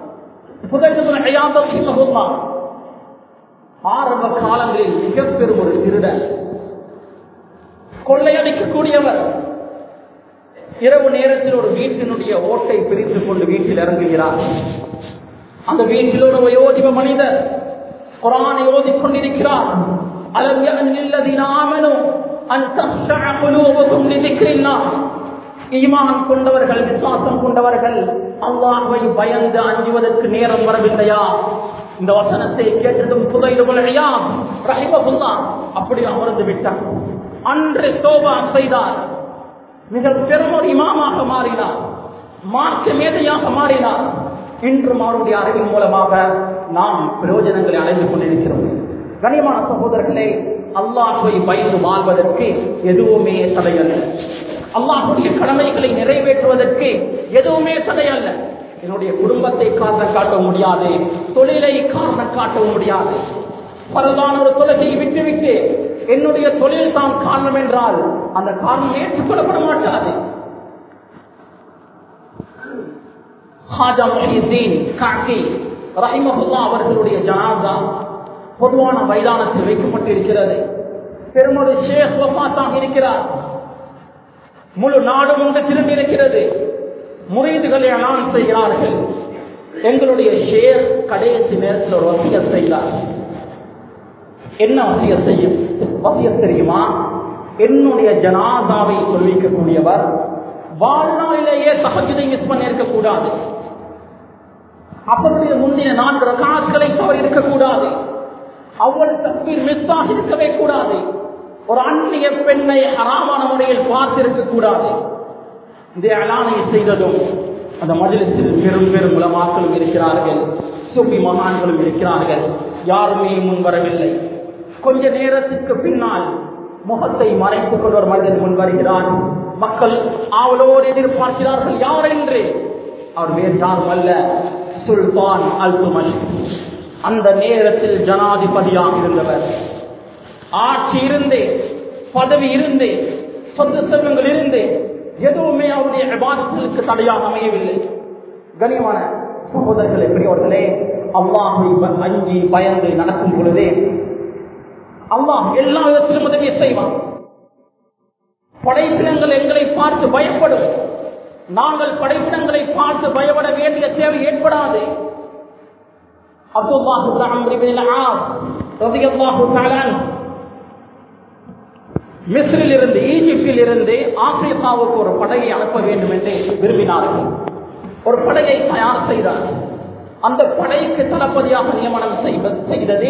ஆரம்ப காலங்களில் மிக பெரும் ஒரு திருடன் கொள்ளையடிக்கக்கூடியவர் இரவு நேரத்தில் ஒரு வீட்டினுடைய ஓட்டை பிரித்துக் கொண்டு வீட்டில் இறங்குகிறார் அந்த வீட்டில் ஒரு வயோதிப மனிதர் குரானை ஓதிக் கொண்டிருக்கிறார் அலம் யஅன் லில்லதீன ஆமனு அன் தக்ஷஅ குலூபுஹும் லிذிக்ரில்லாஹ் ஈமான் கொண்டவர்கள் விசுவாசம் கொண்டவர்கள் அல்லாஹ்வை பயந்து அஞ்சுவதற்கு நேரம் வரவில்லையா இந்த வசனத்தை கேட்டதும் புதையிலுயா ரஹிமகுல்லா அப்படி அமர்ந்து விட்டார் அன்று சோபா செய்தார் மிக பெரும் ஒரு இமாமாக மாறினார் மார்க்க மேதையாக மாறினார் இன்றும் அவருடைய அறிவின் மூலமாக நாம் பிரயோஜனங்களை அடைந்து கொண்டிருக்கிறோம் கனியமான சகோதரர்களே அல்லாஹை பயந்து வாழ்வதற்கு எதுவுமே தடையல்ல அல்லாஹுடைய கடமைகளை நிறைவேற்றுவதற்கு எதுவுமே தடையல்ல என்னுடைய குடும்பத்தை காரணம் காட்ட முடியாது தொழிலை காரணம் காட்ட முடியாது பரவான ஒரு தொழிலை விட்டுவிட்டு என்னுடைய தொழில் தான் காரணம் என்றால் அந்த காரணம் ஏற்றுக்கொள்ளப்பட மாட்டாது அவர்களுடைய ஜனாதா பொதுவான மைதானத்தில் வைக்கப்பட்டிருக்கிறது பெருமொரு ஷேக் வஃபாத்தாக இருக்கிறார் முழு நாடும் ஒன்று திரும்பியிருக்கிறது முறைதுகளை அனான் செய்கிறார்கள் எங்களுடைய ஷேக் கடைசி நேரத்தில் ஒரு வசியம் செய்தார் என்ன வசியம் செய்யும் வசியம் தெரியுமா என்னுடைய ஜனாதாவை சொல்லிக்கக்கூடியவர் வாழ்நாளிலேயே சகஜத்தை மிஸ் பண்ணி இருக்கக்கூடாது அவருடைய முந்தைய நான்கு ரகாக்களை தவறு இருக்கக்கூடாது அவள் தப்பீர் மிஸ் ஆகி இருக்கவே கூடாது ஒரு அந்நிய பெண்ணை அறாமான முறையில் பார்த்திருக்க கூடாது இந்த அலானை செய்ததும் அந்த மதிலத்தில் பெரும் பெரும் உலமாக்களும் இருக்கிறார்கள் சுபி மகான்களும் இருக்கிறார்கள் யாருமே முன்வரவில்லை கொஞ்ச நேரத்துக்கு பின்னால் முகத்தை மறைத்துக் கொண்டு ஒரு மனிதன் முன் வருகிறான் மக்கள் ஆவலோடு எதிர்பார்க்கிறார்கள் யார் என்று அவர் வேறு யாரும் அல்ல சுல்தான் அல் துமஷ் அந்த நேரத்தில் ஜனாதிபதியாக இருந்தவர் ஆட்சி இருந்து பதவி இருந்து சொத்து செல்வங்கள் இருந்து எதுவுமே அவருடைய விவாதத்திற்கு தடையாக அமையவில்லை கனியமான சகோதரர்களே பெரியவர்களே அல்லாஹை அஞ்சி பயந்து நடக்கும் பொழுதே அல்லாஹ் எல்லா விதத்திலும் உதவி செய்வான் படைப்பினங்கள் எங்களை பார்த்து பயப்படும் நாங்கள் படைப்பினங்களை பார்த்து பயப்பட வேண்டிய தேவை ஏற்படாது மிஸ்ரில் இருந்து ஈஜிப்டில் இருந்து ஆப்பிரிக்காவுக்கு ஒரு படையை அனுப்ப வேண்டும் என்று விரும்பினார்கள் ஒரு படையை தயார் செய்தார் அந்த படைக்கு தளபதியாக நியமனம் செய்தது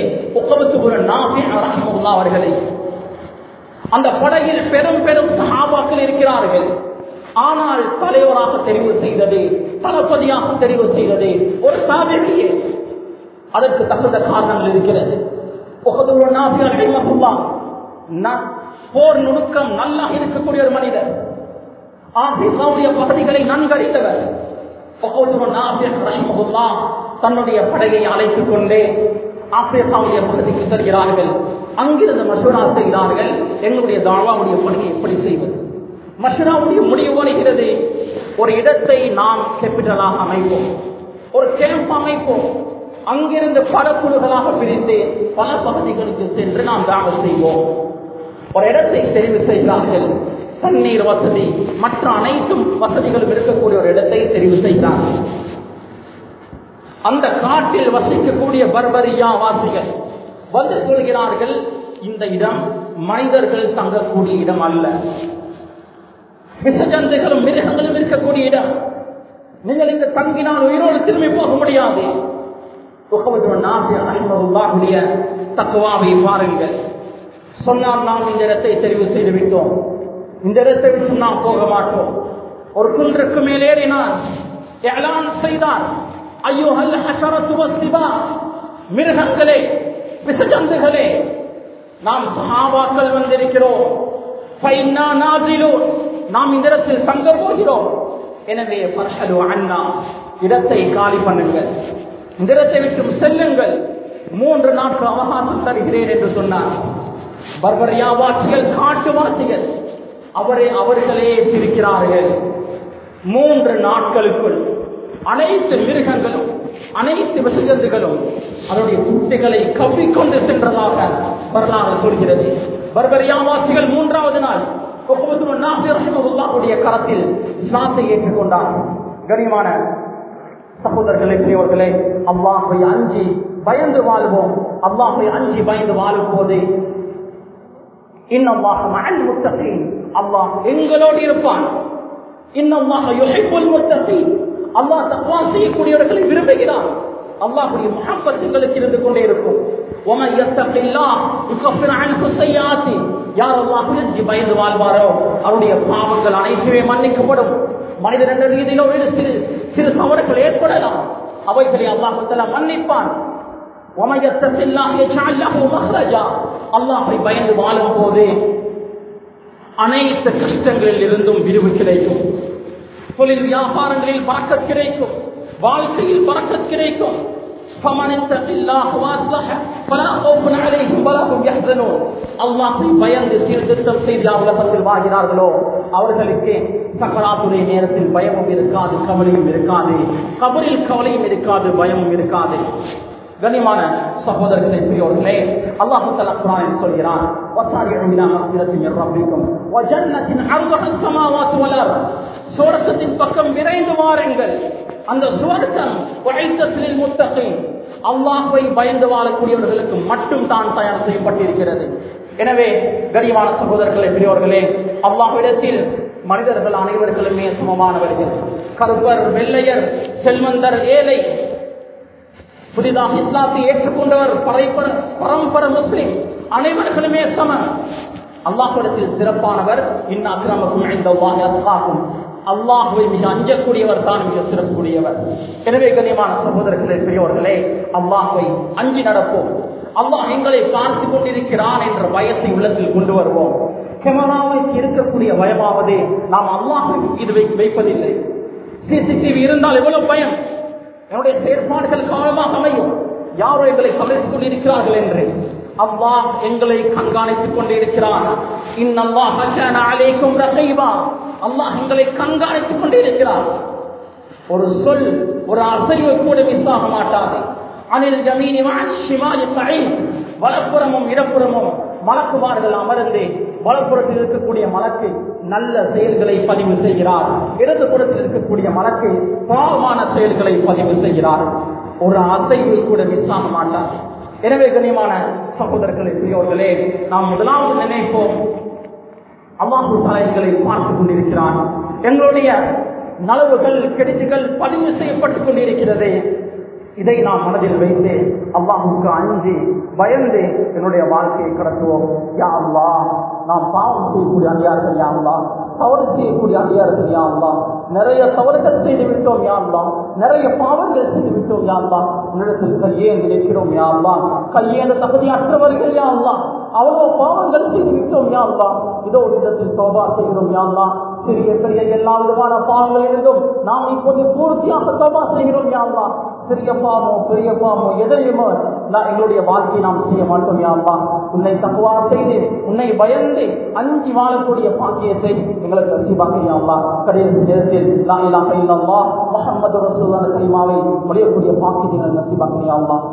அவர்களை அந்த படையில் பெரும் பெரும் சகாபாக்கள் இருக்கிறார்கள் ஆனால் தலைவராக தெரிவு செய்தது தளபதியாக தெரிவு செய்தது ஒரு சாபியே அதற்கு தகுந்த காரணங்கள் இருக்கிறது போர் நுணுக்கம் நல்லா இருக்கக்கூடிய ஒரு மனிதர் ஆசியாவுடைய பகுதிகளை நன்கறிந்தவர் தன்னுடைய படையை அழைத்துக் கொண்டே ஆப்பிரிக்காவுடைய பகுதிக்கு செல்கிறார்கள் அங்கிருந்து மசூரா செய்கிறார்கள் எங்களுடைய தாவாவுடைய பணியை எப்படி செய்வது மஷூராவுடைய முடிவு வருகிறது ஒரு இடத்தை நாம் கேபிட்டலாக அமைப்போம் ஒரு கேம்ப் அமைப்போம் அங்கிருந்து பல குழுக்களாக பிரித்து பல பகுதிகளுக்கு சென்று நாம் தாவல் செய்வோம் ஒரு இடத்தை தெரிவு செய்கிறார்கள் தண்ணீர் வசதி மற்ற அனைத்தும் வசதிகளும் இருக்கக்கூடிய ஒரு இடத்தை தெரிவு செய்கிறார்கள் அந்த காட்டில் வசிக்கக்கூடிய பர்பரியா வாசிகள் வந்து சொல்கிறார்கள் இந்த இடம் மனிதர்கள் தங்கக்கூடிய இடம் அல்ல விசஜந்துகளும் மிருகங்களும் இருக்கக்கூடிய இடம் நீங்கள் இங்கு தங்கினால் உயிரோடு திரும்பி போக முடியாது தக்குவாவை பாருங்கள் சொன்னால் நாம் இந்த இடத்தை தெரிவு செய்து விட்டோம் இந்த இடத்தை விட்டு நாம் போக மாட்டோம் ஒரு குன்றுக்கு மேலேறினார் ஏலான் செய்தார் ஐயோ அல்ல ஹசரத்துவ மிருகங்களே விசஜந்துகளே நாம் சஹாபாக்கள் வந்திருக்கிறோம் நாம் இந்த இடத்தில் தங்க போகிறோம் எனவே பர்ஹலு அண்ணா இடத்தை காலி பண்ணுங்கள் இந்த இடத்தை விட்டு செல்லுங்கள் மூன்று நாட்கள் அவகாசம் தருகிறேன் என்று சொன்னார் பர்பரியாவாசிகள் காட்டுவாசிகள் அவரை அவர்களே பிரிக்கிறார்கள் மூன்று நாட்களுக்குள் அனைத்து மிருகங்களும் அனைத்து விசஜந்துகளும் அதனுடைய குட்டிகளை கவ்விக்கொண்டு சென்றதாக வரலாறு சொல்கிறது பர்பரியாவாசிகள் மூன்றாவது நாள் உடைய கரத்தில் இஸ்லாத்தை ஏற்றுக்கொண்டார் கனிமான சகோதரர்களே பெரியவர்களே அல்லாஹை அஞ்சி பயந்து வாழ்வோம் அல்லாஹை அஞ்சி பயந்து வாழும் போது இன்னும் முத்தகை அல்லாஹ் எங்களோடு இருப்பான் இன்னமாக யுஹிப்புல் முத்தகீன் அல்லாஹ் தக்வா செய்யக்கூடியவர்களை விரும்புகிறான் அல்லாஹ்வுடைய முஹப்பத் எங்களுக்கு இருந்து கொண்டே இருக்கும் ومن يتق الله يكفر عنه السيئات யார் அல்லாஹ்விற்கு பயந்து வாழ்வாரோ அவருடைய பாவங்கள் அனைத்துமே மன்னிக்கப்படும் மனிதன் என்ற ரீதியில் ஒரு சிறு சிறு தவறுகள் ஏற்படலாம் அவைகளை அல்லாஹ் தஆலா மன்னிப்பான் ومن يتق الله يجعل له مخرجا அல்லாஹ்வை பயந்து வாழும் போது அனைத்து கஷ்டங்களில் இருந்தும் விரிவு கிடைக்கும் தொழில் வியாபாரங்களில் பறக்கத் கிடைக்கும் வாழ்க்கையில் பறக்கத் கிடைக்கும் فمن اتق الله واصلح فلا خوف عليهم ولا هم يحزنون அல்லாஹ்வை பயந்து சீர்திருத்தம் செய்து உலகத்தில் வாழ்கிறார்களோ அவர்களுக்கு சக்கராத்துடைய நேரத்தில் பயமும் இருக்காது கவலையும் இருக்காது கபரில் கவலையும் இருக்காது பயமும் இருக்காது கனிமான சகோதரர்களை பெரியோர்களே அல்லாஹு தஆலா குர்ஆனில் சொல்கிறான் வஸாரிஉ இலா மக்ஃபிரத்தின் மின் ரப்பிக்கும் வ ஜன்னத்தின் அர்துஹா ஸமாவாத்து வல் அர்த் சுவர்க்கத்தின் பக்கம் விரைந்து வாருங்கள் அந்த சுவர்க்கம் வஐத்தத்தில் முத்தகீன் அல்லாஹ்வை பயந்து வாழக்கூடியவர்களுக்கு மட்டும் தான் தயார் செய்யப்பட்டிருக்கிறது எனவே கனிமான சகோதரர்களே பெரியோர்களே அல்லாஹ்விடத்தில் மனிதர்கள் அனைவர்களுமே சமமானவர்கள் கருப்பர் வெள்ளையர் செல்வந்தர் ஏழை புதிதாக இஸ்லாத்தை ஏற்றுக்கொண்டவர் பரைப்பர பரம்பர முஸ்லிம் அனைவர்களுமே சமம் அல்லாஹிடத்தில் சிறப்பானவர் இன்ன அக்கிரமக்கும் இந்த அல்லாஹும் அல்லாஹுவை மிக அஞ்சக்கூடியவர் தான் மிக சிறப்புடையவர் எனவே கண்ணியமான சகோதரர்களே பெரியவர்களே அல்லாஹுவை அஞ்சி நடப்போம் அல்லாஹ் எங்களை பார்த்து கொண்டிருக்கிறான் என்ற பயத்தை உள்ளத்தில் கொண்டு வருவோம் கேமராவுக்கு இருக்கக்கூடிய பயமாவது நாம் அல்லாஹை இது வை- வைப்பதில்லை சிசிடிவி இருந்தால் எவ்வளவு பயம் என்னுடைய செயற்பாடுகள் காலமாக அமையும் யாரோ எங்களை கவனித்துக் கொண்டிருக்கிறார்கள் என்று அல்லாஹ் எங்களை கண்காணித்துக் கொண்டிருக்கிறான் இன்னல்லாஹ் கான அலைக்கும் ரகீபா அல்லாஹ் எங்களை கண்காணித்துக் கொண்டிருக்கிறார் ஒரு சொல் ஒரு அசைவு கூட மிஸ் ஆக மாட்டாது அனில் ஜமீனி ஷிமாலி சயீத் வலப்புறமும் இடப்புறமும் மலக்குமார்கள் அமர்ந்து வலப்புறத்தில் இருக்கக்கூடிய மலக்கு நல்ல செயல்களை பதிவு செய்கிறார் இடது புறத்தில் இருக்கக்கூடிய மலக்கு பாவமான செயல்களை பதிவு செய்கிறார் ஒரு அசைவை கூட மிஸ் ஆக மாட்டார் எனவே கண்ணியமான சகோதரர்களே பெரியோர்களே நாம் முதலாவது நினைப்போம் அல்லாஹு தாயங்களை பார்த்துக் கொண்டிருக்கிறான் எங்களுடைய நலவுகள் கெடுதிகள் பதிவு செய்யப்பட்டுக் கொண்டிருக்கிறது இதை நாம் மனதில் வைத்து அல்லாஹுக்கு அஞ்சு பயந்து என்னுடைய வாழ்க்கையை கடத்துவோம் யா அல்லாஹ் நாம் பாவம் செய்யக்கூடிய அதிகாரத்தில் யா அல்லாஹ் தவறு செய்யக்கூடிய அதிகாரத்தில் யா அல்லாஹ் நிறைய தவறுகள் செய்து விட்டோம் யா அல்லாஹ் நிறைய பாவங்கள் செய்து விட்டோம் யா அல்லாஹ் உன்னிடத்தில் கையேந்து நிற்கிறோம் யா அல்லாஹ் கையேந்த தகுதியற்றவர்கள் யா அல்லாஹ் அவ்வளவு பாவங்கள் செய்து விட்டோம் யா அல்லாஹ் இதோ ஒரு விதத்தில் தோபா செய்கிறோம் யா அல்லாஹ் சிறிய பெரிய எல்லா விதமான பாவங்கள் இருந்தும் நாம் இப்போது பூர்த்தியாக தோபா செய்கிறோம் யா அல்லாஹ் சிறிய பாவமோ பெரிய பாவமோ எதையுமோ நான் எங்களுடைய வாழ்க்கையை நாம் செய்ய மாட்டோம் யா அல்லாஹ் உன்னை தக்குவா செய்து உன்னை பயந்து அஞ்சி வாழக்கூடிய பாக்கியத்தை எங்களுக்கு நசீபாக்கியா அல்லாஹ் கடைசி நேரத்தில் லா இலாஹ இல்லல்லாஹ் முஹம்மது ரசூலுல்லாஹி கலிமாவை மொழியக்கூடிய பாக்கியத்தை எங்களுக்கு நசீபாக்கியா அல்லாஹ்